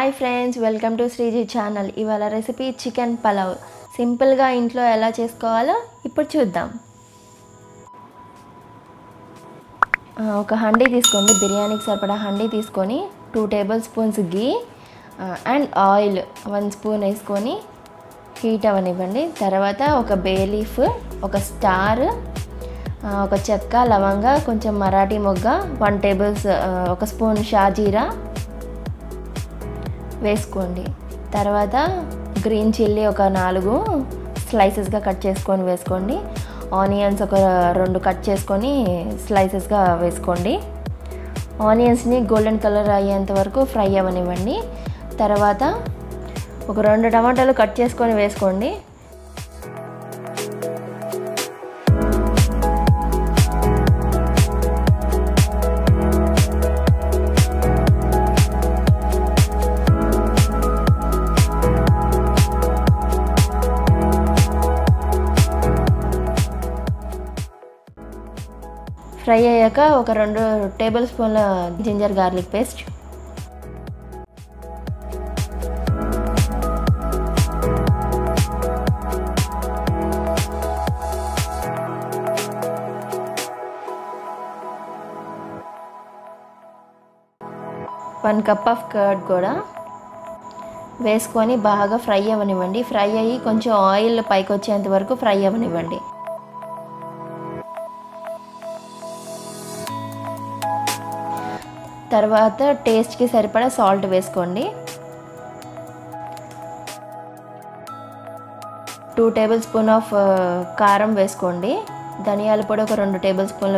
hi friends welcome to Sreeji channel ఇవాళ recipe chicken pulao సింపుల్గా ఇంట్లో ఎలా చేసుకోవాలో ఇప్పుడు చూద్దాం ఆ, ఒక హండీ తీసుకోండి బిర్యానీకి సరిపడా హండీ తీసుకొని two tablespoons ghee and oil one spoon వేసుకొని హీట్ అవ్వనివ్వండి తర్వాత ఒక బే లీఫ్ ఒక స్టార్ ఆ, ఒక చెక్క లవంగా కొంచెం మరాఠీ మొగ్గ వన్ టేబుల్స్ ఒక స్పూన్ షాజీరా వేసుకోండి తర్వాత గ్రీన్ చిల్లీ ఒక నాలుగు స్లైసెస్గా కట్ చేసుకొని వేసుకోండి ఆనియన్స్ ఒక రెండు కట్ చేసుకొని స్లైసెస్గా వేసుకోండి ఆనియన్స్ని గోల్డెన్ కలర్ అయ్యేంత వరకు ఫ్రై అవ్వనివ్వండి తర్వాత ఒక రెండు టమాటాలు కట్ చేసుకొని వేసుకోండి ఫ్రై అయ్యాక ఒక రెండు టేబుల్ స్పూన్ల ginger garlic paste one cup of curd కూడా వేసుకొని బాగా ఫ్రై అవ్వనివ్వండి ఫ్రై అయ్యి కొంచెం ఆయిల్ పైకి వచ్చేంత వరకు ఫ్రై అవ్వనివ్వండి తర్వాత టేస్ట్కి సరిపడా సాల్ట్ వేసుకోండి టూ టేబుల్ స్పూన్ ఆఫ్ కారం వేసుకోండి ధనియాల పొడి ఒక రెండు టేబుల్ స్పూన్లు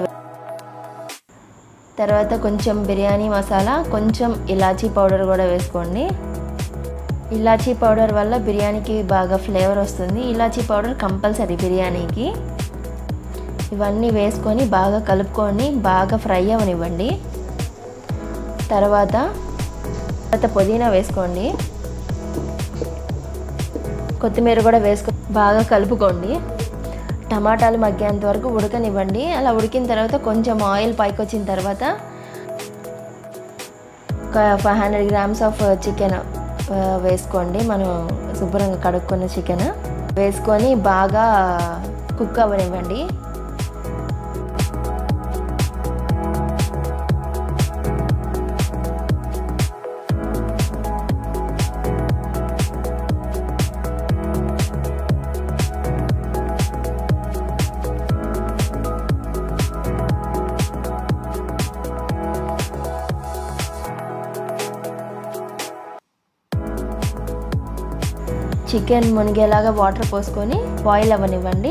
తర్వాత కొంచెం బిర్యానీ మసాలా కొంచెం ఇలాచీ పౌడర్ కూడా వేసుకోండి ఇలాచీ పౌడర్ వల్ల బిర్యానీకి బాగా ఫ్లేవర్ వస్తుంది ఇలాచీ పౌడర్ కంపల్సరీ బిర్యానీకి ఇవన్నీ వేసుకొని బాగా కలుపుకొని బాగా ఫ్రై అవనివ్వండి తర్వాత తర్వాత పుదీనా వేసుకోండి కొత్తిమీర కూడా వేసుకో బాగా కలుపుకోండి టమాటాలు మగ్గేంత వరకు ఉడకనివ్వండి అలా ఉడికిన తర్వాత కొంచెం ఆయిల్ పైకి వచ్చిన తర్వాత ఒక five hundred grams of chicken వేసుకోండి మనం శుభ్రంగా కడుక్కున్న చికెన్ వేసుకొని బాగా కుక్ అవ్వనివ్వండి చికెన్ మునిగేలాగా వాటర్ పోసుకొని బాయిల్ అవ్వనివ్వండి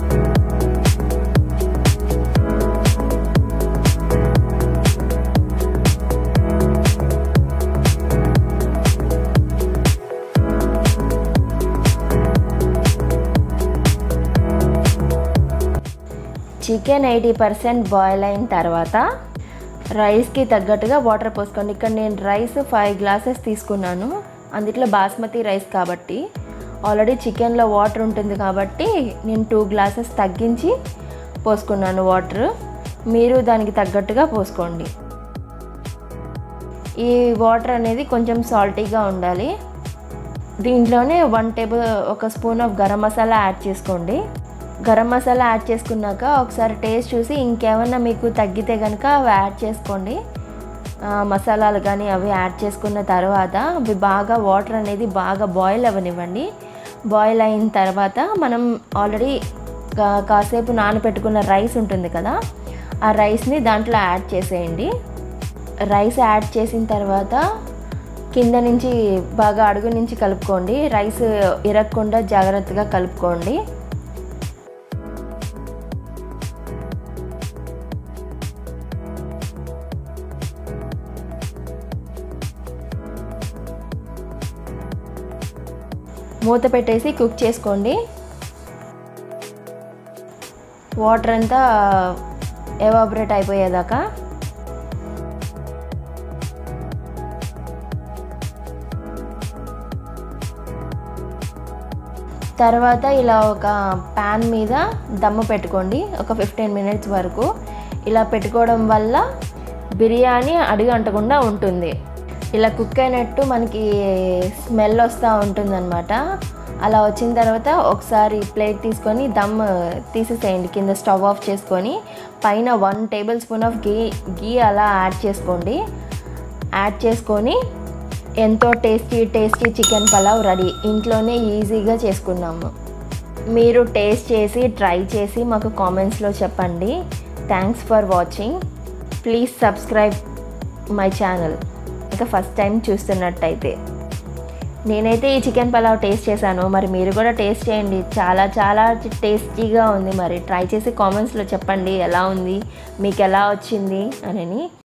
చికెన్ ఎయిటీ పర్సెంట్ బాయిల్ అయిన తర్వాత రైస్కి తగ్గట్టుగా వాటర్ పోసుకోండి ఇక్కడ నేను రైస్ ఫైవ్ గ్లాసెస్ తీసుకున్నాను అందుట్లో బాస్మతి రైస్ కాబట్టి ఆల్రెడీ చికెన్లో వాటర్ ఉంటుంది కాబట్టి నేను టూ గ్లాసెస్ తగ్గించి పోసుకున్నాను వాటర్ మీరు దానికి తగ్గట్టుగా పోసుకోండి ఈ వాటర్ అనేది కొంచెం సాల్టీగా ఉండాలి దీంట్లోనే వన్ టేబుల్ ఒక spoon of garam masala add చేసుకోండి గరం మసాలా యాడ్ చేసుకున్నాక ఒకసారి టేస్ట్ చూసి ఇంకేమన్నా మీకు తగ్గితే కనుక అవి యాడ్ చేసుకోండి మసాలాలు కానీ అవి యాడ్ చేసుకున్న తర్వాత అవి బాగా వాటర్ అనేది బాగా బాయిల్ అవ్వనివ్వండి బాయిల్ అయిన తర్వాత మనం ఆల్రెడీ కాసేపు నానబెట్టుకున్న రైస్ ఉంటుంది కదా ఆ రైస్ని దాంట్లో యాడ్ చేసేయండి రైస్ యాడ్ చేసిన తర్వాత కింద నుంచి బాగా అడుగు నుంచి కలుపుకోండి రైస్ ఇరగకుండా జాగ్రత్తగా కలుపుకోండి మూత పెట్టేసి కుక్ చేసుకోండి వాటర్ అంతా ఎవాబరేట్ అయిపోయేదాకా తర్వాత ఇలా ఒక ప్యాన్ మీద దమ్ము పెట్టుకోండి ఒక ఫిఫ్టీన్ మినిట్స్ వరకు ఇలా పెట్టుకోవడం వల్ల బిర్యానీ అడుగు అంటకుండా ఉంటుంది ఇలా కుక్ అయినట్టు మనకి స్మెల్ వస్తూ ఉంటుందన్నమాట అలా వచ్చిన తర్వాత ఒకసారి ప్లేట్ తీసుకొని దమ్ తీసేసేయండి కింద స్టవ్ ఆఫ్ చేసుకొని పైన one tablespoon of ghee ghee అలా యాడ్ చేసుకోండి యాడ్ చేసుకొని ఎంతో tasty tasty chicken pulao ready ఇంట్లోనే ఈజీగా చేసుకున్నాము మీరు టేస్ట్ చేసి ట్రై చేసి మాకు కామెంట్స్లో చెప్పండి thanks for watching please subscribe my channel ఇంకా ఫస్ట్ టైం చూస్తున్నట్టయితే నేనైతే ఈ చికెన్ పలావ్ టేస్ట్ చేశాను మరి మీరు కూడా టేస్ట్ చేయండి చాలా చాలా టేస్టీగా ఉంది మరి ట్రై చేసి కామెంట్స్లో చెప్పండి ఎలా ఉంది మీకు ఎలా వచ్చింది అని